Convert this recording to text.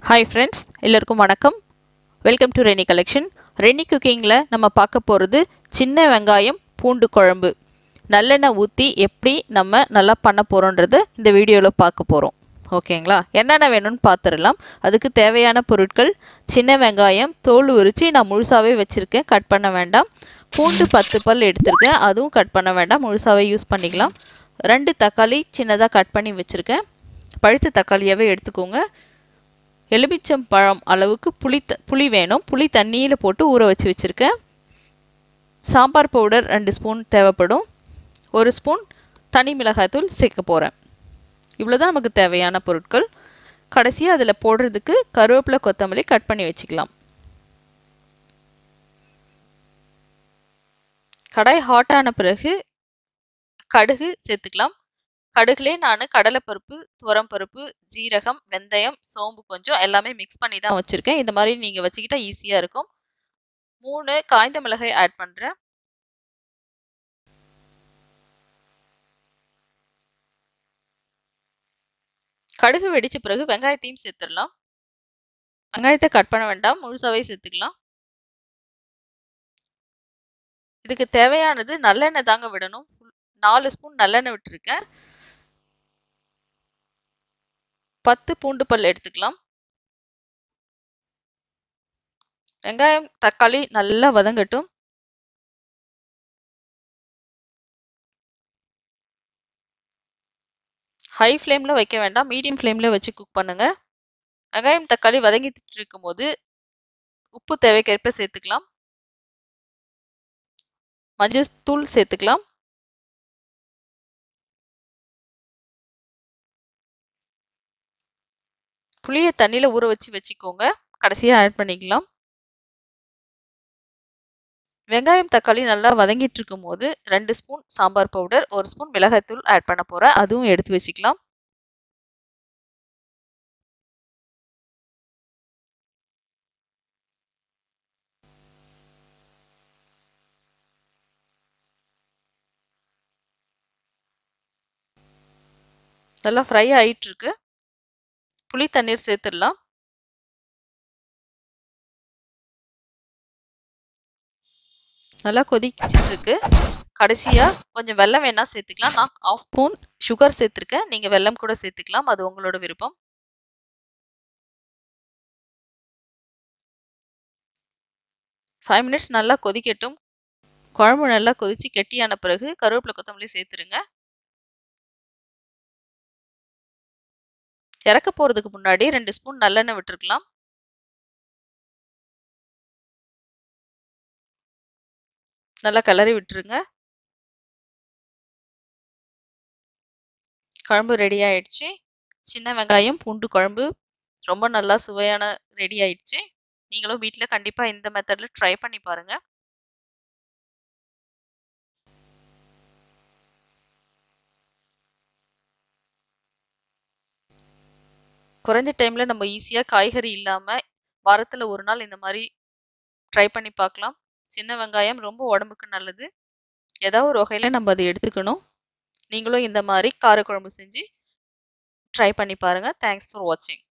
hi friends எல்லோருக்கும் வணக்கம் welcome to Reni collection Reni குக்கிங்கில் நம்ம பார்க்க போகிறது சின்ன வெங்காயம் பூண்டு குழம்பு நல்லெண்ணெய் ஊற்றி எப்படி நம்ம நல்லா பண்ண போகிறோன்றத இந்த வீடியோவில் பார்க்க போகிறோம் ஓகேங்களா என்னென்ன வேணும்னு பார்த்துடலாம் அதுக்கு தேவையான பொருட்கள் சின்ன வெங்காயம் தோல் உரித்து நான் முழுசாகவே வச்சுருக்கேன் கட் பண்ண வேண்டாம் பூண்டு பத்து பல் எடுத்திருக்கேன் அதுவும் கட் பண்ண வேண்டாம் முழுசாகவே யூஸ் பண்ணிக்கலாம் ரெண்டு தக்காளி சின்னதாக கட் பண்ணி வச்சுருக்கேன் பழுத்த தக்காளியாகவே எடுத்துக்கோங்க எலுமிச்சம் பழம் அளவுக்கு புளி த புளி வேணும் புளி தண்ணியில் போட்டு ஊற வச்சு வச்சுருக்கேன் சாம்பார் பவுடர் ரெண்டு ஸ்பூன் தேவைப்படும் ஒரு ஸ்பூன் தனி மிளகாய்த்தூள் சேர்க்க போகிறேன் இவ்வளோதான் நமக்கு தேவையான பொருட்கள் கடைசியாக அதில் போடுறதுக்கு கருவேப்பிலை கொத்தமல்லி கட் பண்ணி வச்சுக்கலாம் கடாய் ஹாட் ஆன பிறகு கடுகு சேர்த்துக்கலாம் கடுகுலே நான் கடலைப்பருப்பு துவரம்பருப்பு ஜீரகம் வெந்தயம் சோம்பு கொஞ்சம் எல்லாமே மிக்ஸ் பண்ணி தான் வச்சுருக்கேன் இந்த மாதிரி நீங்கள் வச்சுக்கிட்டா ஈஸியாக இருக்கும் மூணு காய்ந்த மிளகாய் ஆட் பண்ணுறேன் கடுகு வெடிச்ச பிறகு வெங்காயத்தையும் சேர்த்துடலாம் வெங்காயத்தை கட் பண்ண வேண்டாம் முழுசாவே சேர்த்துக்கலாம் இதுக்கு தேவையானது நல்லெண்ணெய் தாங்க விடணும் நாலு ஸ்பூன் நல்லெண்ணெய் விட்டுருக்கேன் பத்து பூண்டு பல் எடுத்துக்கலாம் வெங்காயம் தக்காளி நல்லா வதங்கட்டும் ஹை ஃப்ளேமில் வைக்க வேண்டாம் மீடியம் ஃப்ளேமில் வச்சு குக் பண்ணுங்க வெங்காயம் தக்காளி வதங்கிட்டு இருக்கும்போது உப்பு தேவைக்கேற்ப சேர்த்துக்கலாம் மஞ்சள் தூள் சேர்த்துக்கலாம் புளியை தண்ணியில் ஊற வச்சு வச்சுக்கோங்க கடைசியாக ஆட் பண்ணிக்கலாம் வெங்காயம் தக்காளி நல்லா வதங்கிட்டு இருக்கும் போது ரெண்டு ஸ்பூன் சாம்பார் பவுடர் ஒரு ஸ்பூன் மிளகாய்த்தூள் ஆட் பண்ண போகிறேன் அதுவும் எடுத்து வச்சுக்கலாம் நல்லா ஃப்ரை ஆயிட்டு இருக்கு புளி தண்ணீர் சேர்த்துடலாம் நல்லா கொதிச்சிட்டு இருக்கு கடைசியா கொஞ்சம் வெல்லம் வேணா சேர்த்துக்கலாம் நான் ஆஃப் ஸ்பூன் சுகர் சேர்த்துருக்கேன் நீங்க வெல்லம் கூட சேர்த்துக்கலாம் அது உங்களோட விருப்பம் ஃபைவ் மினிட்ஸ் நல்லா கொதிக்கட்டும் குழம்பு நல்லா கொதிச்சு கெட்டியான பிறகு கருவேப்பிலை கொத்தமல்லி சேர்த்துருங்க இறக்க போறதுக்கு முன்னாடி ரெண்டு ஸ்பூன் நல்லெண்ணெய் விட்டுருக்கலாம் நல்லா கிளறி விட்டுருங்க குழம்பு ரெடி ஆயிடுச்சு சின்ன வெங்காயம் பூண்டு குழம்பு ரொம்ப நல்லா சுவையான ரெடி ஆயிடுச்சு நீங்களும் வீட்டில் கண்டிப்பாக இந்த மெத்தடில் ட்ரை பண்ணி பாருங்க குறைஞ்ச டைமில் நம்ம ஈஸியாக காய்கறி இல்லாமல் வாரத்தில் ஒரு நாள் இந்த மாதிரி ட்ரை பண்ணி பார்க்கலாம் சின்ன வெங்காயம் ரொம்ப உடம்புக்கு நல்லது ஏதாவது ஒரு வகையில் நம்ம அதை எடுத்துக்கணும் நீங்களும் இந்த மாதிரி காரக்குழம்பு செஞ்சு ட்ரை பண்ணி பாருங்கள் தேங்க்ஸ் ஃபார் வாட்சிங்